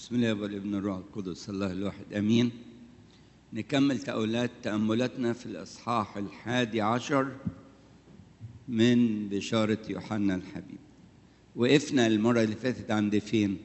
بسم الله والابن الروح القدس الله الواحد امين نكمل تأولات تأملاتنا في الإصحاح الحادي عشر من بشارة يوحنا الحبيب وقفنا المرة اللي فاتت عند فين؟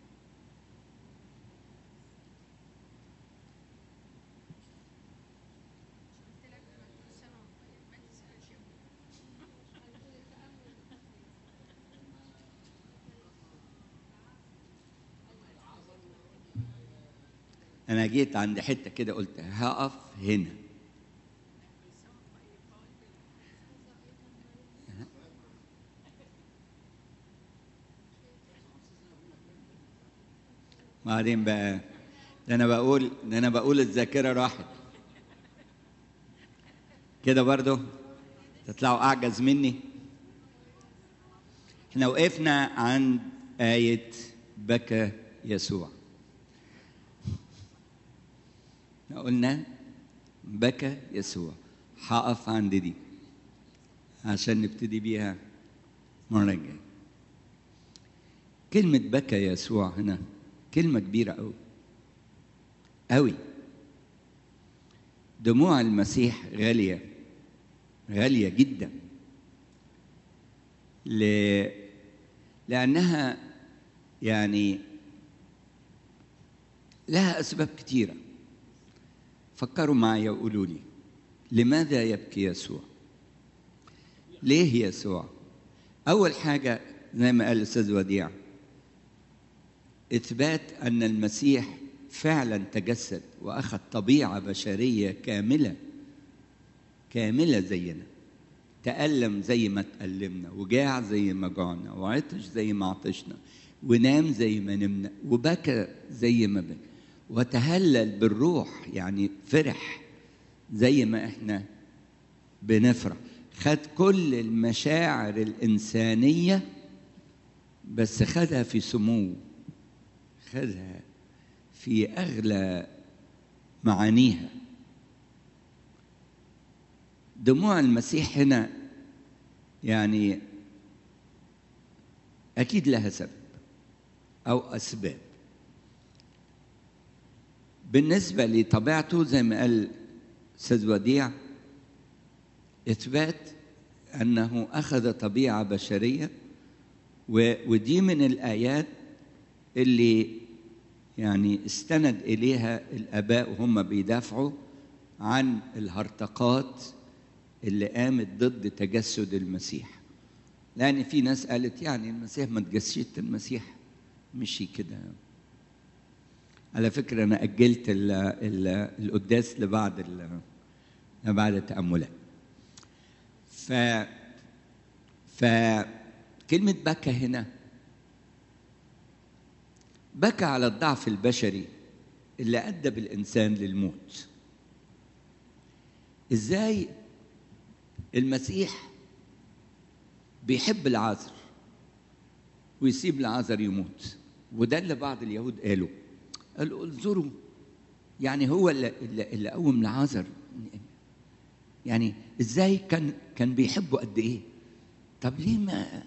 أنا جيت عند حتة كده قلت هقف هنا بعدين بقى ده أنا بقول ده أنا بقول الذاكرة راحت كده برضو تطلعوا أعجز مني احنا وقفنا عند آية بكى يسوع احنا قلنا بكى يسوع هقف عند دي عشان نبتدي بيها المرة الجاية كلمة بكى يسوع هنا كلمة كبيرة أوي أوي دموع المسيح غالية غالية جدا ل... لأنها يعني لها أسباب كتيرة فكروا معي وقولوا لي لماذا يبكي يسوع ليه يسوع اول حاجه زي ما قال الاستاذ وديع اثبات ان المسيح فعلا تجسد واخذ طبيعه بشريه كامله كامله زينا تألم زي ما تألمنا وجاع زي ما جعنا وعطش زي ما عطشنا ونام زي ما نمنا وبكى زي ما بكى وتهلل بالروح يعني فرح زي ما احنا بنفرح خد كل المشاعر الإنسانية بس خدها في سمو خدها في أغلى معانيها دموع المسيح هنا يعني أكيد لها سبب أو أسباب بالنسبة لطبيعته زي ما قال أستاذ وديع إثبات أنه أخذ طبيعة بشرية ودي من الآيات اللي يعني استند إليها الآباء وهم بيدافعوا عن الهرطقات اللي قامت ضد تجسد المسيح لأن في ناس قالت يعني المسيح ما تجسدش المسيح مشي كده على فكرة أنا أجلت ال ال القداس لبعد لبعد التأملات ف فكلمة بكى هنا بكى على الضعف البشري اللي أدى بالإنسان للموت إزاي المسيح بيحب العذر ويسيب العذر يموت وده اللي بعض اليهود قالوا قالوا انظروا يعني هو اللي, اللي قوم لعازر يعني ازاي كان كان بيحبه قد ايه طب ليه ما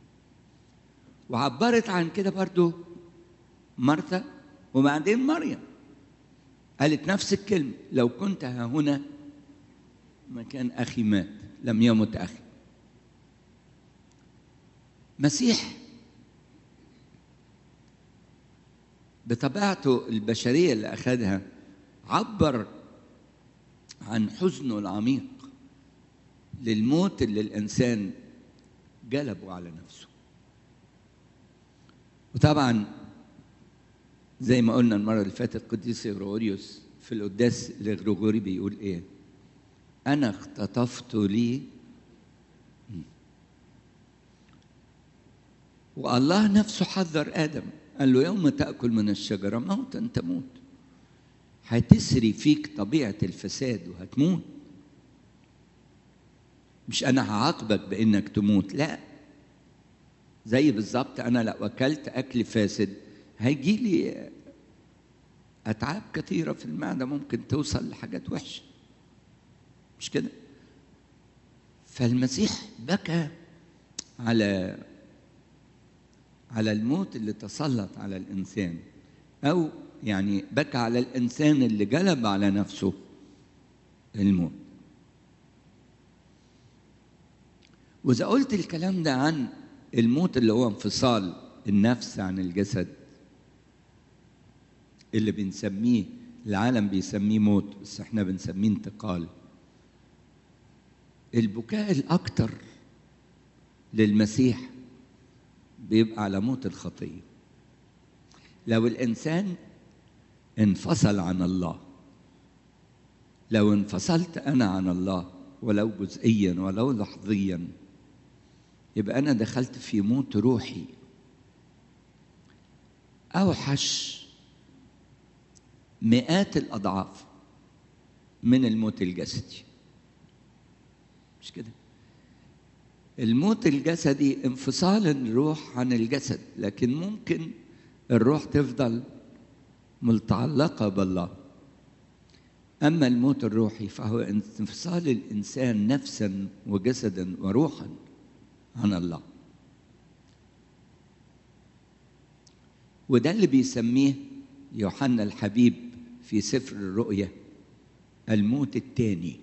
وعبرت عن كده برضو مرثا وبعدين مريم قالت نفس الكلمة لو كنت ها هنا مكان أخي مات لم يمت أخي مسيح بطبيعته البشرية اللي أخذها عبر عن حزنه العميق للموت اللي الإنسان جلبه على نفسه وطبعا زي ما قلنا المرة اللي فاتت قديس غريغوريوس في القداس الغريغوري بيقول إيه أنا اختطفت لي والله نفسه حذر آدم قال له يوم تأكل من الشجرة موتا تموت هتسري فيك طبيعة الفساد وهتموت مش أنا هعاقبك بإنك تموت لا زي بالظبط أنا لو أكلت أكل فاسد هيجي لي أتعاب كثيرة في المعدة ممكن توصل لحاجات وحشة مش كده فالمسيح بكى على على الموت اللي تسلط على الانسان أو يعني بكى على الإنسان اللي جلب على نفسه الموت وإذا قلت الكلام ده عن الموت اللي هو انفصال النفس عن الجسد اللي بنسميه العالم بيسميه موت بس احنا بنسميه انتقال البكاء الأكتر للمسيح بيبقى على موت الخطية لو الإنسان انفصل عن الله لو انفصلت أنا عن الله ولو جزئيا ولو لحظيا يبقى أنا دخلت في موت روحي أوحش مئات الأضعاف من الموت الجسدي مش كده الموت الجسدي انفصال الروح عن الجسد لكن ممكن الروح تفضل متعلقة بالله أما الموت الروحي فهو انفصال الإنسان نفسا وجسدا وروحا عن الله وده اللي بيسميه يوحنا الحبيب في سفر الرؤيا الموت الثاني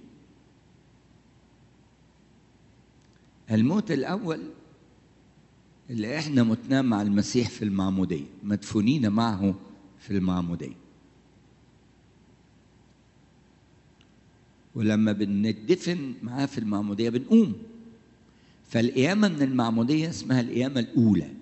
الموت الأول اللي احنا متنا مع المسيح في المعمودية مدفونين معه في المعمودية ولما بندفن معاه في المعمودية بنقوم فالقيامة من المعمودية اسمها القيامة الأولى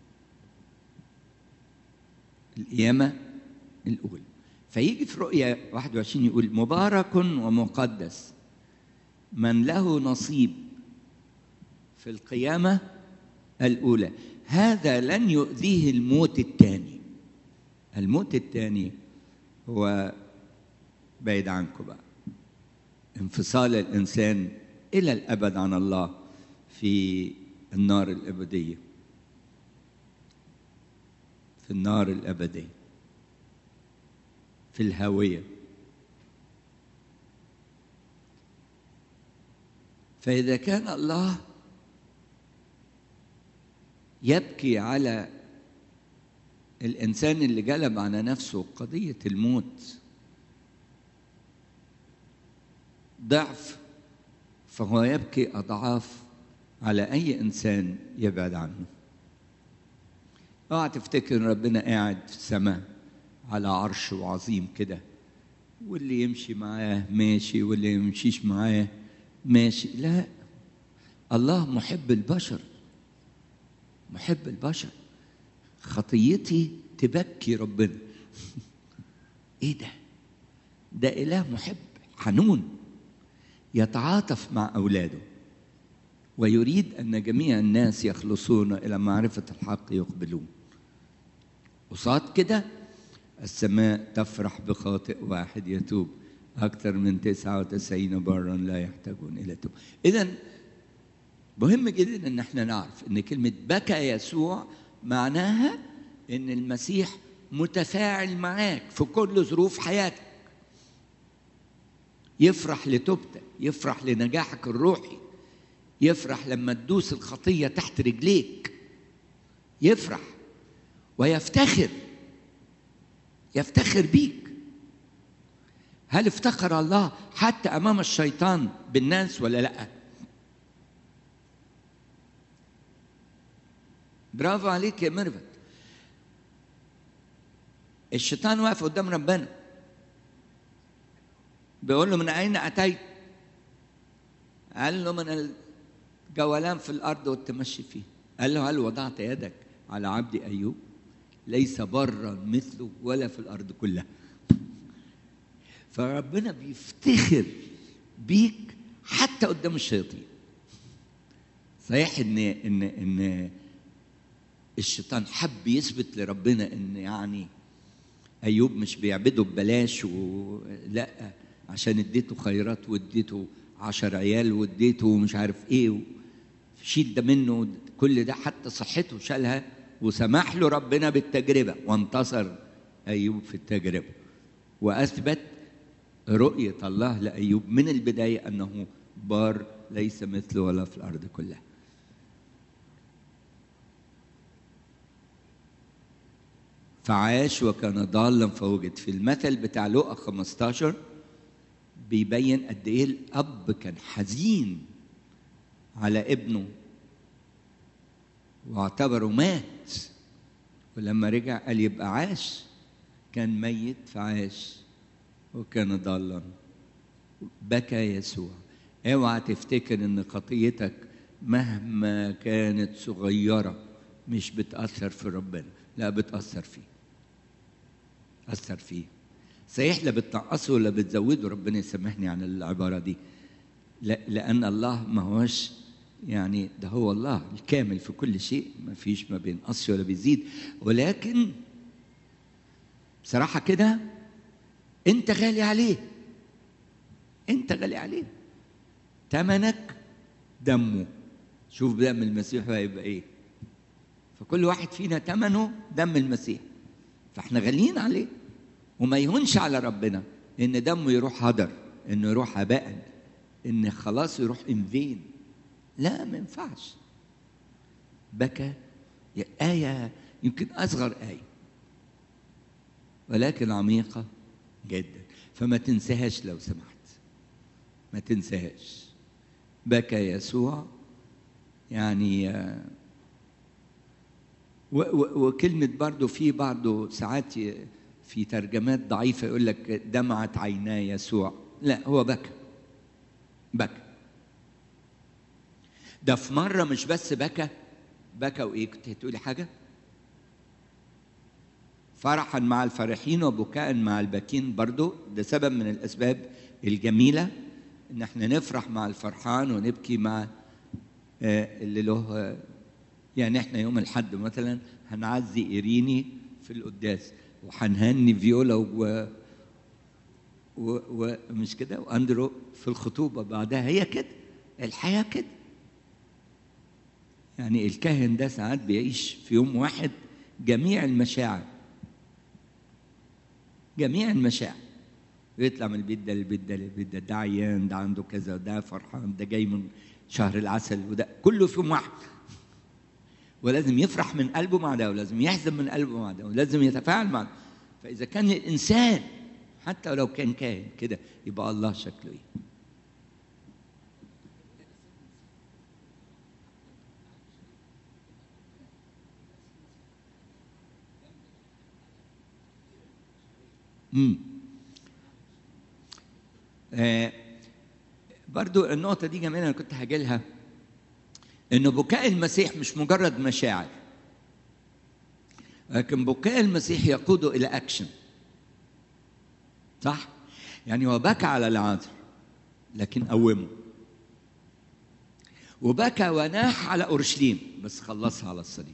القيامة الأولى فيجي في رؤيا 21 يقول مبارك ومقدس من له نصيب في القيامة الأولى هذا لن يؤذيه الموت الثاني الموت الثاني هو بعيد عنكم بقى انفصال الإنسان إلى الأبد عن الله في النار الأبدية في النار الأبدية في الهاوية فإذا كان الله يبكي على الإنسان اللي جلب على نفسه قضية الموت ضعف فهو يبكي أضعاف على أي إنسان يبعد عنه اوعى تفتكر ربنا قاعد في السماء على عرش عظيم كده واللي يمشي معاه ماشي واللي يمشيش معاه ماشي لا الله محب البشر محب البشر خطيتي تبكي ربنا ايه ده ده اله محب حنون يتعاطف مع اولاده ويريد ان جميع الناس يخلصون الى معرفه الحق يقبلون قصاد كده السماء تفرح بخاطئ واحد يتوب أكثر من تسعة وتسعين برا لا يحتاجون إلى توب إذا مهم جدا إن احنا نعرف إن كلمة بكى يسوع معناها إن المسيح متفاعل معاك في كل ظروف حياتك يفرح لتوبتك يفرح لنجاحك الروحي يفرح لما تدوس الخطية تحت رجليك يفرح ويفتخر يفتخر بيك هل افتخر الله حتى امام الشيطان بالناس ولا لا برافو عليك يا ميرفت الشيطان واقف قدام ربنا بيقول له من اين اتيت قال له من الجولان في الارض والتمشي فيه قال له هل وضعت يدك على عبد ايوب ليس برا مثله ولا في الارض كلها فربنا بيفتخر بيك حتى قدام الشياطين صحيح ان ان ان الشيطان حب يثبت لربنا ان يعني ايوب مش بيعبده ببلاش ولا عشان اديته خيرات واديته عشر عيال واديته مش عارف ايه شيل ده منه كل ده حتى صحته شالها وسمح له ربنا بالتجربه وانتصر ايوب في التجربه واثبت رؤيه الله لايوب من البدايه انه بار ليس مثله ولا في الارض كلها فعاش وكان ضالا فوجد في المثل بتاع لقا 15 بيبين قد ايه الاب كان حزين على ابنه واعتبره مات ولما رجع قال يبقى عاش كان ميت فعاش وكان ضالا بكى يسوع اوعى تفتكر ان خطيتك مهما كانت صغيره مش بتاثر في ربنا لا بتاثر فيه اثر فيه صحيح لا بتنقصه ولا بتزوده ربنا يسامحني عن العباره دي لا لان الله ما هوش يعني ده هو الله الكامل في كل شيء ما فيش ما بينقصش ولا بيزيد ولكن بصراحه كده انت غالي عليه انت غالي عليه ثمنك دمه شوف دم المسيح هيبقى ايه فكل واحد فينا ثمنه دم المسيح فاحنا غاليين عليه وما يهونش على ربنا ان دمه يروح هدر انه يروح هباء ان خلاص يروح انفين لا ما ينفعش بكى آية يمكن أصغر آية ولكن عميقة جدا فما تنساهاش لو سمحت ما تنساهاش بكى يسوع يعني و و وكلمة برضو في بعض ساعات في ترجمات ضعيفة يقول لك دمعت عينا يسوع لا هو بكى بكى ده في مرة مش بس بكى بكى وإيه كنت هتقولي حاجة؟ فرحا مع الفرحين وبكاء مع الباكين برضو ده سبب من الأسباب الجميلة إن احنا نفرح مع الفرحان ونبكي مع اللي له يعني احنا يوم الحد مثلا هنعزي إيريني في القداس وهنهني فيولا و ومش كده واندرو في الخطوبه بعدها هي كده الحياه كده يعني الكاهن ده ساعات بيعيش في يوم واحد جميع المشاعر جميع المشاعر يطلع من البيت ده للبيت ده للبيت ده ده عيان ده عنده كذا ده فرحان ده جاي من شهر العسل وده كله في يوم واحد ولازم يفرح من قلبه مع ده ولازم يحزن من قلبه مع ده ولازم يتفاعل مع ده فإذا كان الإنسان حتى لو كان كاهن كده يبقى الله شكله ايه امم آه برضو النقطة دي جميلة أنا كنت هاجي لها إنه بكاء المسيح مش مجرد مشاعر لكن بكاء المسيح يقوده إلى أكشن صح؟ يعني هو بكى على العذر لكن قومه وبكى وناح على اورشليم بس خلصها على الصليب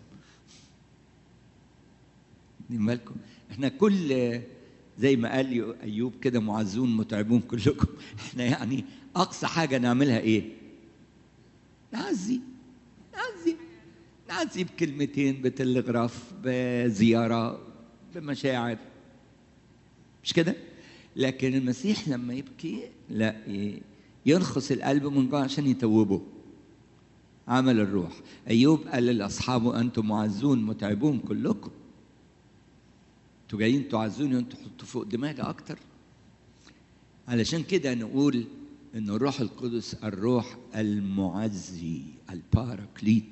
واخدين بالكم احنا كل زي ما قال ايوب كده معزون متعبون كلكم احنا يعني اقصى حاجه نعملها ايه نعزي نعزي نعزي بكلمتين بتلغراف بزياره بمشاعر مش كده لكن المسيح لما يبكي لا يرخص القلب من جوه عشان يتوبه عمل الروح ايوب قال لاصحابه انتم معزون متعبون كلكم انتوا جايين تعزوني وانتوا تحطوا فوق دماغي اكتر علشان كده نقول ان الروح القدس الروح المعزي الباراكليت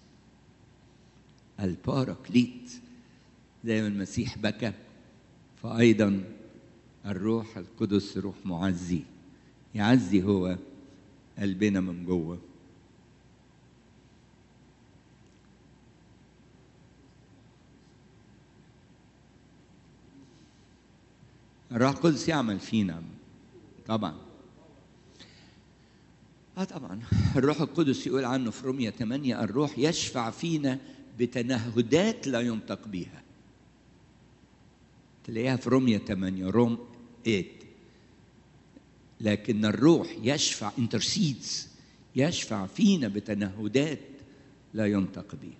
الباراكليت زي ما المسيح بكى فايضا الروح القدس روح معزي يعزي هو قلبنا من جوه الروح القدس يعمل فينا طبعا اه طبعا الروح القدس يقول عنه في رومية 8 الروح يشفع فينا بتنهدات لا ينطق بها تلاقيها في رومية 8 روم 8 لكن الروح يشفع انترسيدز يشفع فينا بتنهدات لا ينطق بها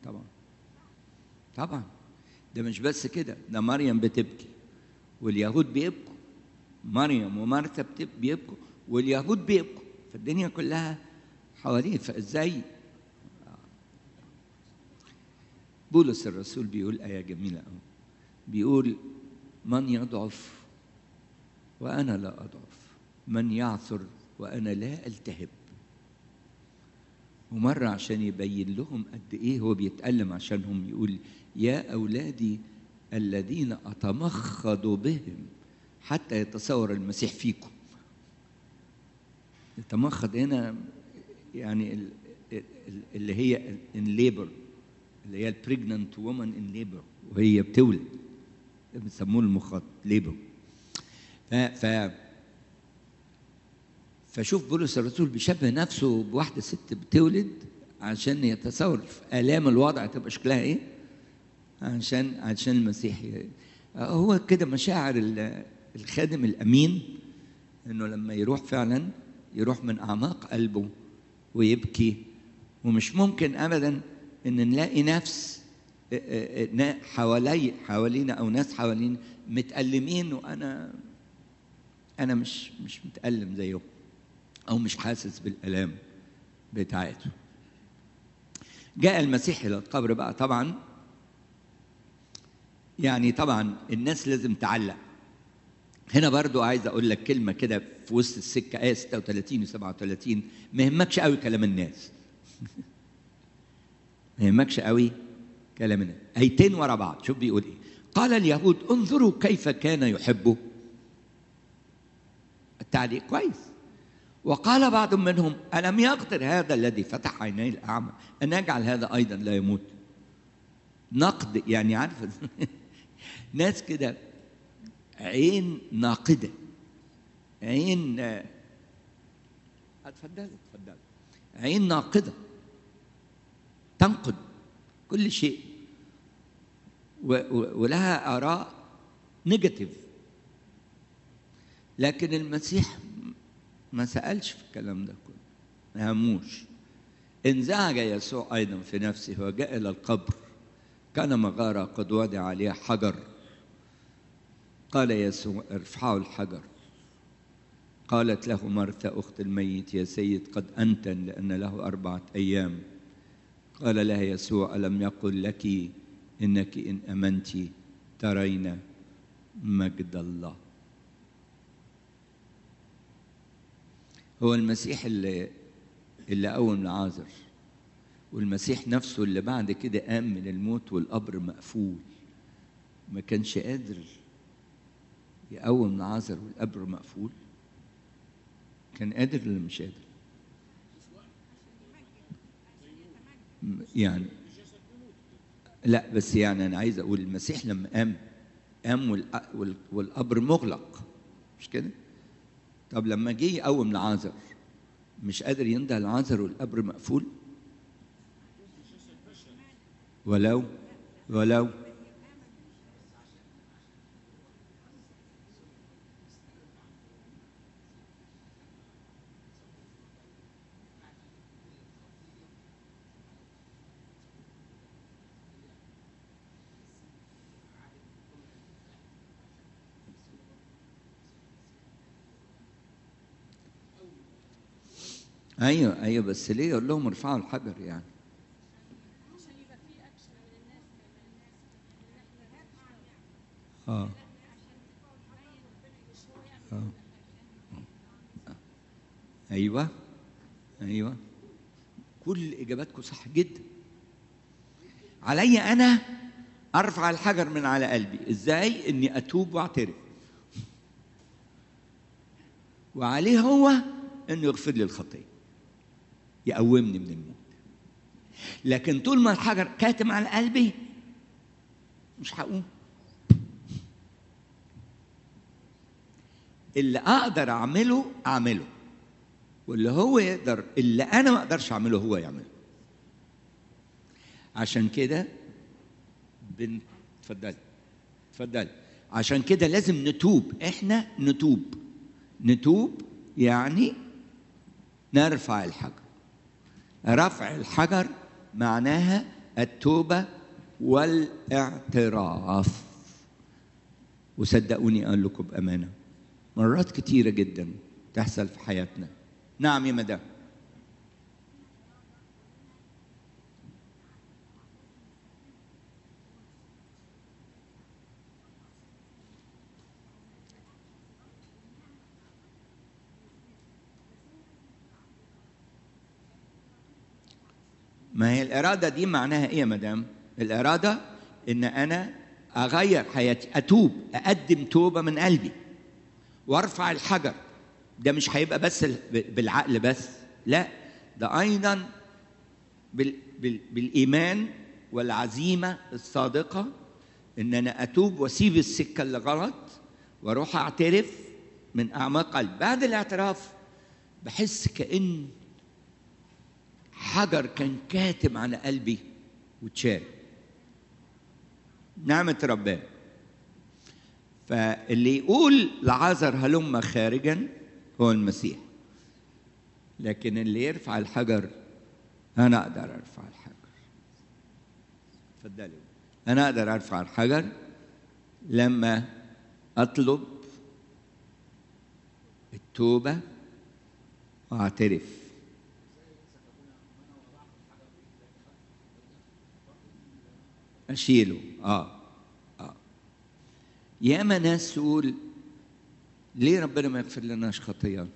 طبعا طبعا ده مش بس كده ده مريم بتبكي واليهود بيبكوا مريم ومرثا بتب- بيبكوا واليهود بيبكوا فالدنيا كلها حواليه فازاي بولس الرسول بيقول آية جميلة أوي بيقول من يضعف وأنا لا أضعف من يعثر وأنا لا ألتهب ومرة عشان يبين لهم قد إيه هو بيتألم عشانهم يقول يا أولادي الذين أتمخض بهم حتى يتصور المسيح فيكم يتمخض هنا يعني ال- ال- اللي هي in labor اللي هي البريجننت وومن ان ليبر وهي بتولد ده بيسموه المخاط ليبر ف, ف فشوف بولس الرسول بيشبه نفسه بواحده ست بتولد عشان يتصور في الام الوضع تبقى شكلها ايه عشان عشان المسيح ي- هو كده مشاعر ال- الخادم الامين انه لما يروح فعلا يروح من اعماق قلبه ويبكي ومش ممكن ابدا ان نلاقي نفس اه، اه، اه، نا- حوالي حوالينا او ناس حوالينا متألمين وانا انا مش مش متألم زيهم او مش حاسس بالالام بتاعته جاء المسيح الى القبر بقى طبعا يعني طبعا الناس لازم تعلق هنا برضو عايز اقول لك كلمه كده في وسط السكه ايه 36 و 37 ما يهمكش قوي كلام الناس ما يهمكش قوي كلام الناس ايتين ورا بعض شوف بيقول ايه قال اليهود انظروا كيف كان يحبه التعليق كويس وقال بعض منهم ألم يقدر هذا الذي فتح عيني الأعمى أن يجعل هذا أيضا لا يموت نقد يعني عارف ناس كده عين ناقدة عين آه، اتفضل اتفضل عين ناقدة تنقد كل شيء و- و- ولها آراء نيجاتيف لكن المسيح ما سألش في الكلام ده كله ما هموش انزعج يسوع أيضا في نفسه وجاء إلى القبر كان مغارة قد وضع عليها حجر قال يسوع ارفعوا الحجر قالت له مرثا أخت الميت يا سيد قد أنتن لأن له أربعة أيام قال لها يسوع ألم يقل لك إنك إن أمنت ترين مجد الله هو المسيح اللي اللي قوم لعازر والمسيح نفسه اللي بعد كده قام من الموت والقبر مقفول ما كانش قادر يقوم لعازر والقبر مقفول كان قادر ولا مش قادر م- يعني لا بس يعني انا عايز اقول المسيح لما قام قام والق- وال- والقبر مغلق مش كده طب لما جه يقوم لعازر مش قادر ينده لعازر والقبر مقفول ولو ولو ايوه ايوه بس ليه يقول لهم ارفعوا الحجر يعني اه اه ايوه ايوه كل اجاباتكم صح جدا علي انا ارفع الحجر من على قلبي ازاي اني اتوب واعترف وعليه هو انه يغفر لي الخطيه يقومني من الموت لكن طول ما الحجر كاتم على قلبي مش هقوم اللي اقدر اعمله اعمله واللي هو يقدر اللي انا ما اقدرش اعمله هو يعمله عشان كده بن اتفضلي اتفضلي عشان كده لازم نتوب احنا نتوب نتوب يعني نرفع الحجر رفع الحجر معناها التوبة والاعتراف وصدقوني أقول لكم بأمانة مرات كتيرة جدا تحصل في حياتنا نعم يا مدام ما هي الإرادة دي معناها إيه يا مدام؟ الإرادة إن أنا أغير حياتي أتوب أقدم توبة من قلبي وأرفع الحجر ده مش هيبقى بس بالعقل بس لا ده أيضا بال بال بالإيمان والعزيمة الصادقة إن أنا أتوب وأسيب السكة اللي غلط وأروح أعترف من أعماق قلبي بعد الاعتراف بحس كأن حجر كان كاتم على قلبي واتشال نعمة ربنا فاللي يقول لعازر هلم خارجا هو المسيح لكن اللي يرفع الحجر أنا أقدر أرفع الحجر اتفضلي أنا أقدر أرفع الحجر لما أطلب التوبة وأعترف أشيله آه آه ياما ناس تقول ليه ربنا ما يغفر لناش خطايانا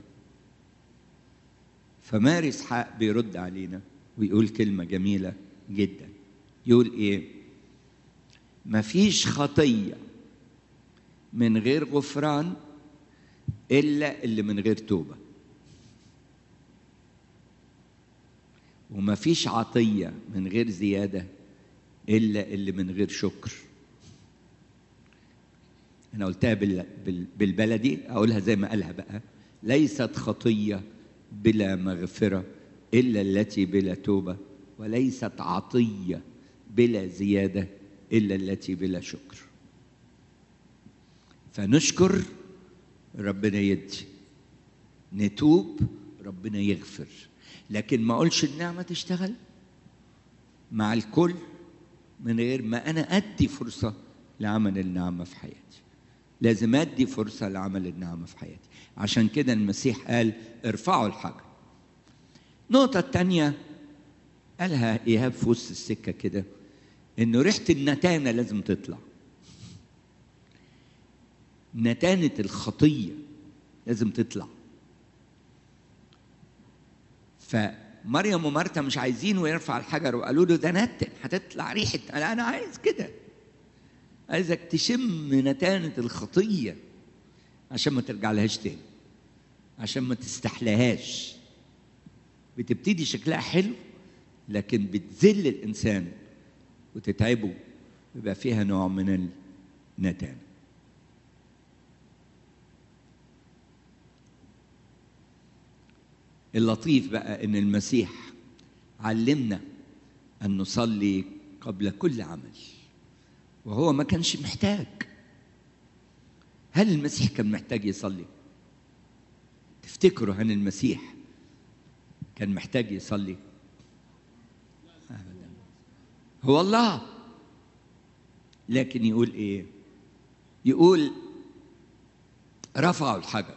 فماري اسحاق بيرد علينا ويقول كلمة جميلة جدا يقول ايه مفيش خطية من غير غفران إلا اللي من غير توبة ومفيش عطية من غير زيادة إلا اللي من غير شكر أنا قلتها بال... بال... بالبلدي أقولها زي ما قالها بقى ليست خطية بلا مغفرة إلا التي بلا توبة وليست عطية بلا زيادة إلا التي بلا شكر فنشكر ربنا يدي نتوب ربنا يغفر لكن ما اقولش النعمه تشتغل مع الكل من غير ما انا ادي فرصه لعمل النعمه في حياتي لازم ادي فرصه لعمل النعمه في حياتي عشان كده المسيح قال ارفعوا الحجر النقطه الثانيه قالها ايهاب في وسط السكه كده انه ريحه النتانه لازم تطلع نتانه الخطيه لازم تطلع فمريم ومرتا مش عايزين ويرفع الحجر وقالوا له ده نتن هتطلع ريحه انا انا عايز كده عايزك تشم نتانه الخطيه عشان ما ترجع لهاش تاني عشان ما تستحلهاش بتبتدي شكلها حلو لكن بتذل الانسان وتتعبه يبقى فيها نوع من النتانه اللطيف بقى ان المسيح علمنا ان نصلي قبل كل عمل وهو ما كانش محتاج هل المسيح كان محتاج يصلي تفتكروا هل المسيح كان محتاج يصلي ابدا هو الله لكن يقول ايه يقول رفعوا الحجر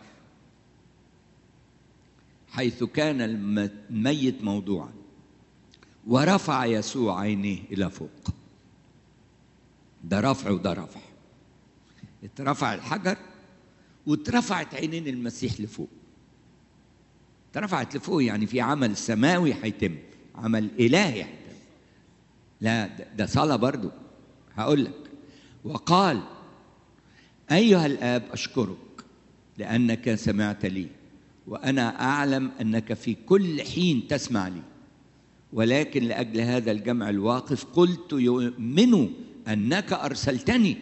حيث كان الميت موضوعا ورفع يسوع عينيه الى فوق ده رفع وده رفع اترفع الحجر واترفعت عينين المسيح لفوق اترفعت لفوق يعني في عمل سماوي هيتم عمل الهي هيتم لا ده صلاه برضو هقول لك وقال ايها الاب اشكرك لانك سمعت لي وانا اعلم انك في كل حين تسمع لي ولكن لاجل هذا الجمع الواقف قلت يؤمن انك ارسلتني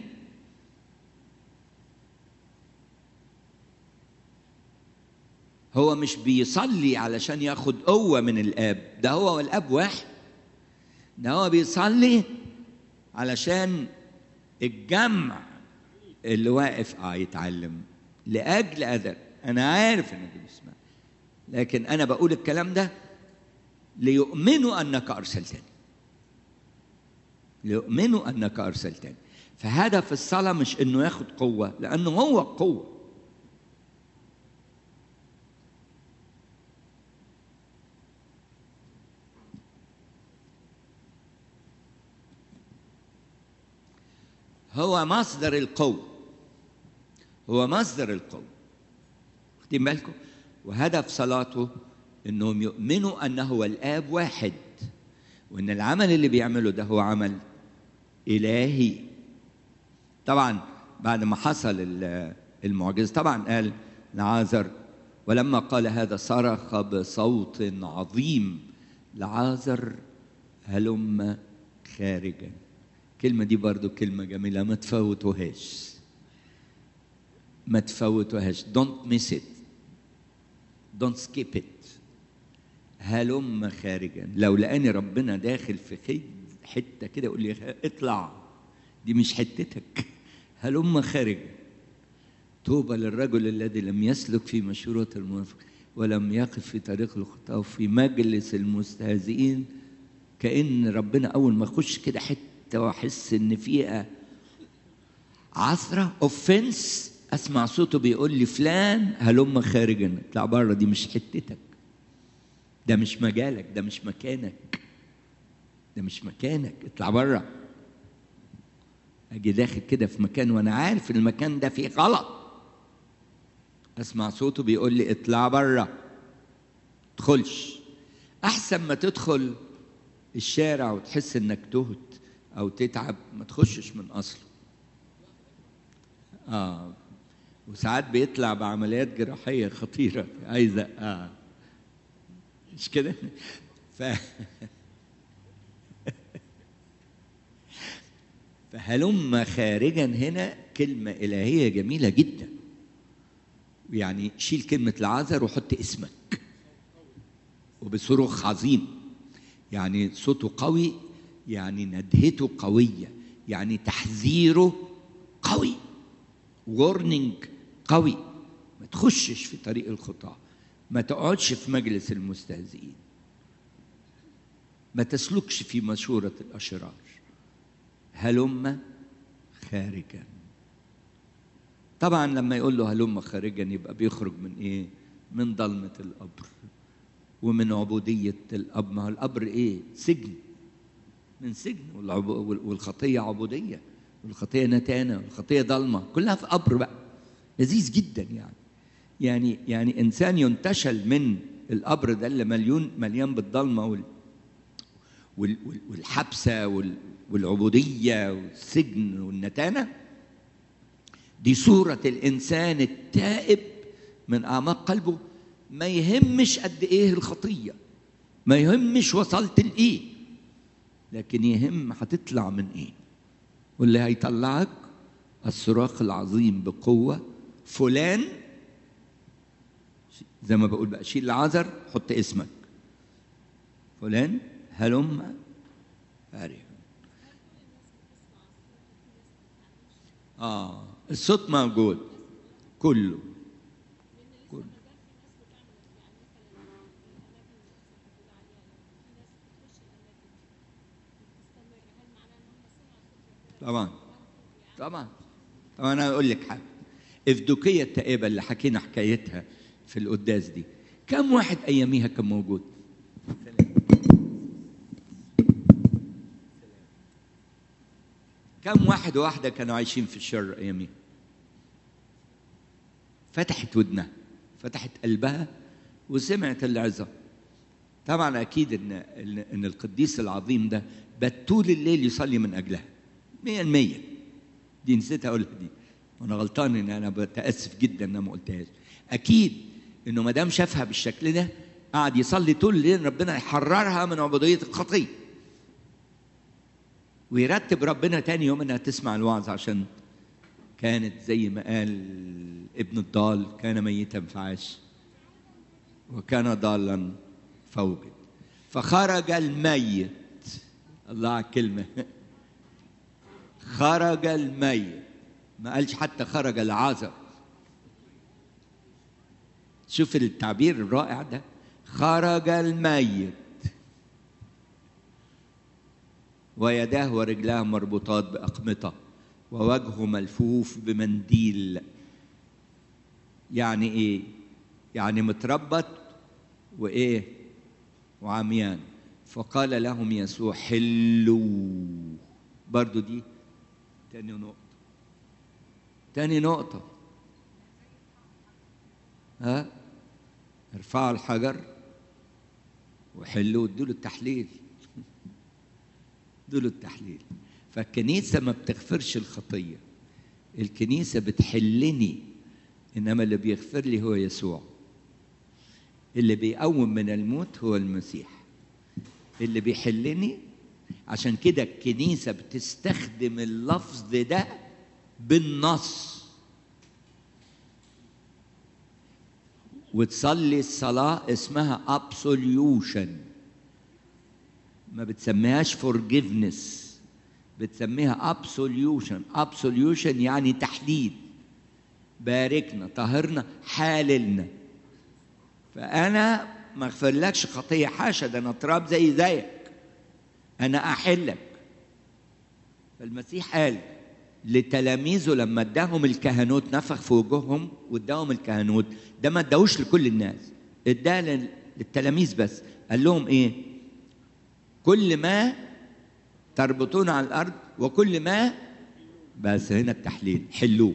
هو مش بيصلي علشان ياخد قوه من الاب ده هو والاب واحد ده هو بيصلي علشان الجمع اللي واقف اه يتعلم لاجل اذى انا عارف انك بتسمع لكن انا بقول الكلام ده ليؤمنوا انك ارسلتني ليؤمنوا انك ارسلتني فهدف الصلاه مش انه ياخد قوه لانه هو القوه هو مصدر القوه هو مصدر القوه واخدين بالكم وهدف صلاته انهم يؤمنوا انه هو الاب واحد وان العمل اللي بيعمله ده هو عمل الهي طبعا بعد ما حصل المعجزه طبعا قال لعازر ولما قال هذا صرخ بصوت عظيم لعازر هلم خارجا الكلمة دي برضو كلمة جميلة ما تفوتوهاش ما تفوتوهاش don't miss it don't skip it هلم خارجا لو لقاني ربنا داخل في خيد حته كده يقول لي اطلع دي مش حتتك هلم خارجا طوبى للرجل الذي لم يسلك في مشورة المنافق ولم يقف في طريق الخطاة وفي مجلس المستهزئين كأن ربنا أول ما أخش كده حتة وأحس إن فيها عثرة أوفنس أسمع صوته بيقول لي فلان هلم خارجا اطلع بره دي مش حتتك ده مش مجالك ده مش مكانك ده مش مكانك اطلع بره اجي داخل كده في مكان وانا عارف المكان ده فيه غلط اسمع صوته بيقول لي اطلع بره تدخلش احسن ما تدخل الشارع وتحس انك تهت او تتعب ما تخشش من اصله اه وساعات بيطلع بعمليات جراحيه خطيره عايزه اه مش كده ف فهلم خارجا هنا كلمة إلهية جميلة جدا يعني شيل كلمة العذر وحط اسمك وبصراخ عظيم يعني صوته قوي يعني ندهته قوية يعني تحذيره قوي وورنينج قوي ما تخشش في طريق الخطاه ما تقعدش في مجلس المستهزئين ما تسلكش في مشورة الأشرار هلم خارجا طبعا لما يقول له هلم خارجا يبقى بيخرج من ايه من ضلمة القبر ومن عبودية الأب ما هو القبر ايه سجن من سجن والخطية عبودية والخطية نتانة والخطية ضلمة كلها في قبر بقى لذيذ جدا يعني يعني يعني انسان ينتشل من القبر ده اللي مليون مليان بالضلمه وال والحبسه والعبوديه والسجن والنتانه دي صوره الانسان التائب من اعماق قلبه ما يهمش قد ايه الخطيه ما يهمش وصلت لايه لكن يهم هتطلع من ايه واللي هيطلعك الصراخ العظيم بقوه فلان زي ما بقول بقى شيل العذر حط اسمك فلان هلم فارغ اه الصوت موجود كله كله طبعا طبعا طبعا انا اقول لك حاجه افدوكيه التائبه اللي حكينا حكايتها في القداس دي كم واحد اياميها كان موجود كم واحد وواحده كانوا عايشين في الشر اياميها فتحت ودنها فتحت قلبها وسمعت العظه طبعا اكيد ان ان القديس العظيم ده بات طول الليل يصلي من اجلها 100% دي نسيت اقولها دي وانا غلطان ان انا بتاسف جدا ان انا ما قلتهاش اكيد انه ما دام شافها بالشكل ده قعد يصلي طول الليل ربنا يحررها من عبوديه الخطيه ويرتب ربنا تاني يوم انها تسمع الوعظ عشان كانت زي ما قال ابن الضال كان ميتا فعاش وكان ضالا فوجد فخرج الميت الله على الكلمة خرج الميت ما قالش حتى خرج العذر شوف التعبير الرائع ده خرج الميت ويداه ورجلاه مربوطات بأقمطة ووجهه ملفوف بمنديل يعني ايه يعني متربط وايه وعميان فقال لهم يسوع حلوا برضو دي تاني نقطة تاني نقطة ها ارفعوا الحجر وحلوا ادوا له التحليل ادوا له التحليل فالكنيسة ما بتغفرش الخطية الكنيسة بتحلني إنما اللي بيغفر لي هو يسوع اللي بيقوم من الموت هو المسيح اللي بيحلني عشان كده الكنيسة بتستخدم اللفظ ده بالنص وتصلي الصلاة اسمها absolution ما بتسميهاش forgiveness بتسميها absolution absolution يعني تحديد باركنا طهرنا حاللنا فأنا ما اغفرلكش خطية حاشا ده أنا تراب زي زيك أنا أحلك فالمسيح قال لتلاميذه لما اداهم الكهنوت نفخ في وجوههم واداهم الكهنوت ده ما اداهوش لكل الناس اداه للتلاميذ بس قال لهم ايه كل ما تربطون على الارض وكل ما بس هنا التحليل حلوه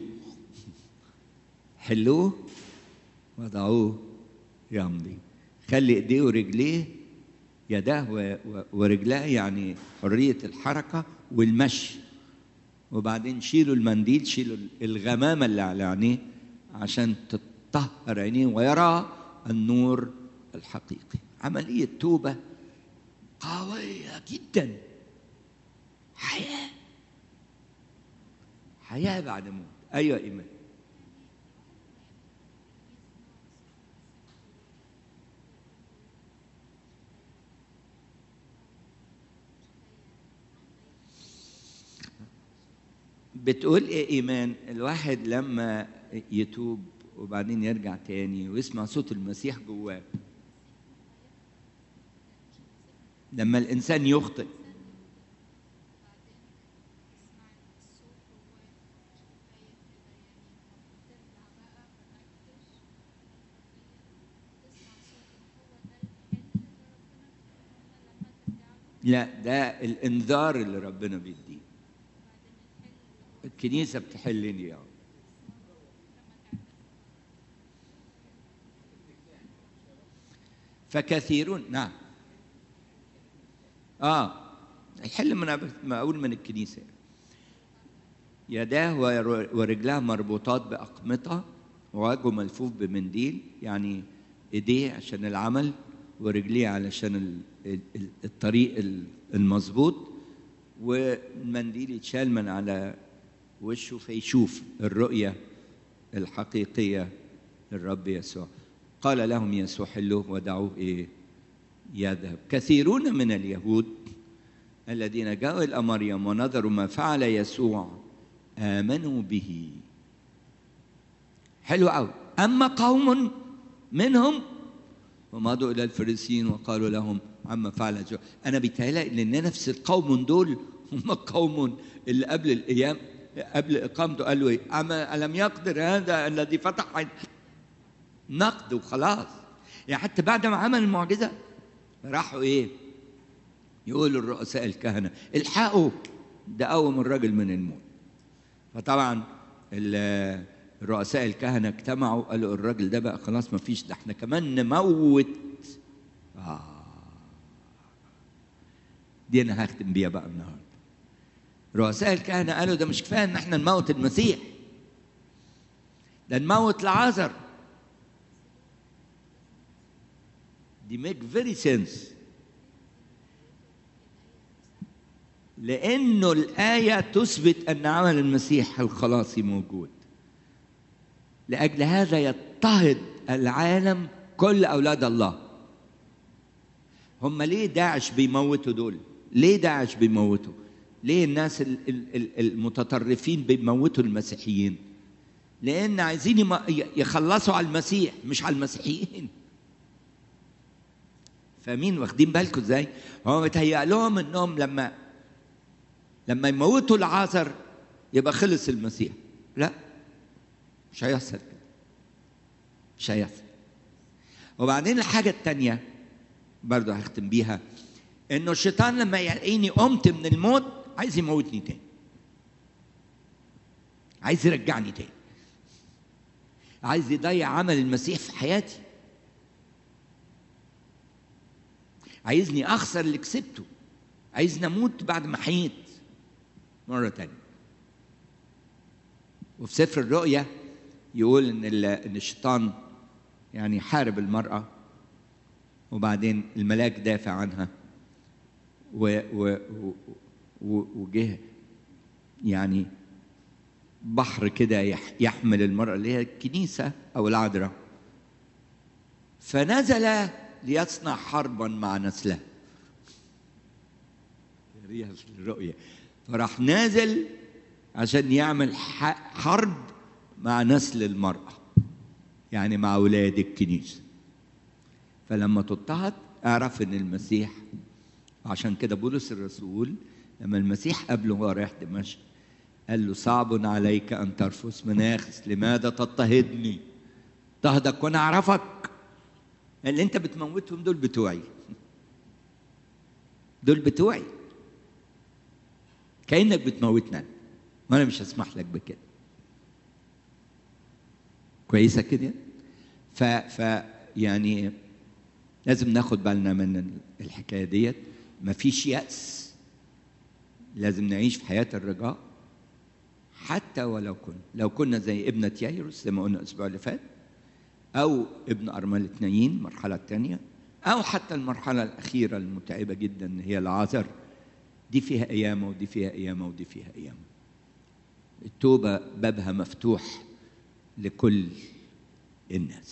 حلوه وضعوه يمضي خلي ايديه ورجليه يداه ورجلاه يعني حريه الحركه والمشي وبعدين شيلوا المنديل شيلوا الغمامه اللي على عينيه عشان تطهر عينيه ويرى النور الحقيقي عمليه توبه قويه جدا حياه حياه بعد موت ايوه ايمان بتقول ايه ايمان الواحد لما يتوب وبعدين يرجع تاني ويسمع صوت المسيح جواه لما الانسان يخطئ لا ده الانذار اللي ربنا بيديه الكنيسة بتحلني يعني. فكثيرون نعم اه الحل من ما اقول من الكنيسة يداه ورجلاه مربوطات بأقمطة ووجهه ملفوف بمنديل يعني ايديه عشان العمل ورجليه علشان الطريق المظبوط والمنديل يتشال من على وشه فيشوف الرؤية الحقيقية للرب يسوع قال لهم يسوع حلوه ودعوه ايه يذهب كثيرون من اليهود الذين جاءوا الى مريم ونظروا ما فعل يسوع امنوا به حلو قوي اما قوم منهم ومضوا الى الفريسيين وقالوا لهم عما فعل يسوع انا بيتهيألي ان نفس القوم دول هم القوم اللي قبل الايام قبل اقامته قال له ايه؟ اما الم يقدر هذا الذي فتح عين نقد وخلاص يعني حتى بعد ما عمل المعجزه راحوا ايه؟ يقولوا الرؤساء الكهنه الحقوا ده قوم الراجل من الموت فطبعا الرؤساء الكهنه اجتمعوا قالوا الراجل ده بقى خلاص ما فيش ده احنا كمان نموت آه. دي انا هختم بيها بقى النهارده رؤساء الكهنه قالوا ده مش كفايه ان احنا نموت المسيح ده نموت لعازر دي ميك فيري سنس لانه الايه تثبت ان عمل المسيح الخلاصي موجود لاجل هذا يضطهد العالم كل اولاد الله هم ليه داعش بيموتوا دول ليه داعش بيموتوا ليه الناس المتطرفين بيموتوا المسيحيين لان عايزين يخلصوا على المسيح مش على المسيحيين فاهمين واخدين بالكم ازاي هو متهيأ لهم انهم لما لما يموتوا العازر يبقى خلص المسيح لا مش هيحصل كده مش هيحصل وبعدين الحاجة التانية برضه هختم بيها انه الشيطان لما يلاقيني قمت من الموت عايز يموتني تاني عايز يرجعني تاني عايز يضيع عمل المسيح في حياتي عايزني اخسر اللي كسبته عايزني اموت بعد ما حييت مره تانية وفي سفر الرؤيا يقول ان ان الشيطان يعني حارب المراه وبعدين الملاك دافع عنها و و و وجه يعني بحر كده يحمل المرأة اللي هي الكنيسة أو العذراء فنزل ليصنع حربا مع نسلها في الرؤية فراح نازل عشان يعمل حرب مع نسل المرأة يعني مع أولاد الكنيسة فلما تضطهد اعرف ان المسيح عشان كده بولس الرسول لما المسيح قابله وهو رايح دمشق قال له صعب عليك ان ترفس مناخس لماذا تضطهدني اضطهدك وانا اعرفك اللي انت بتموتهم دول بتوعي دول بتوعي كانك بتموتنا وانا مش هسمح لك بكده كويسه كده ف ف يعني لازم ناخد بالنا من الحكايه ديت مفيش يأس لازم نعيش في حياه الرجاء حتى ولو كنا لو كنا زي ابنة يايروس زي ما قلنا الأسبوع اللي فات أو ابن أرملة نايين المرحلة الثانية أو حتى المرحلة الأخيرة المتعبة جدا هي العذر دي فيها قيامة ودي فيها قيامة ودي فيها قيامة التوبة بابها مفتوح لكل الناس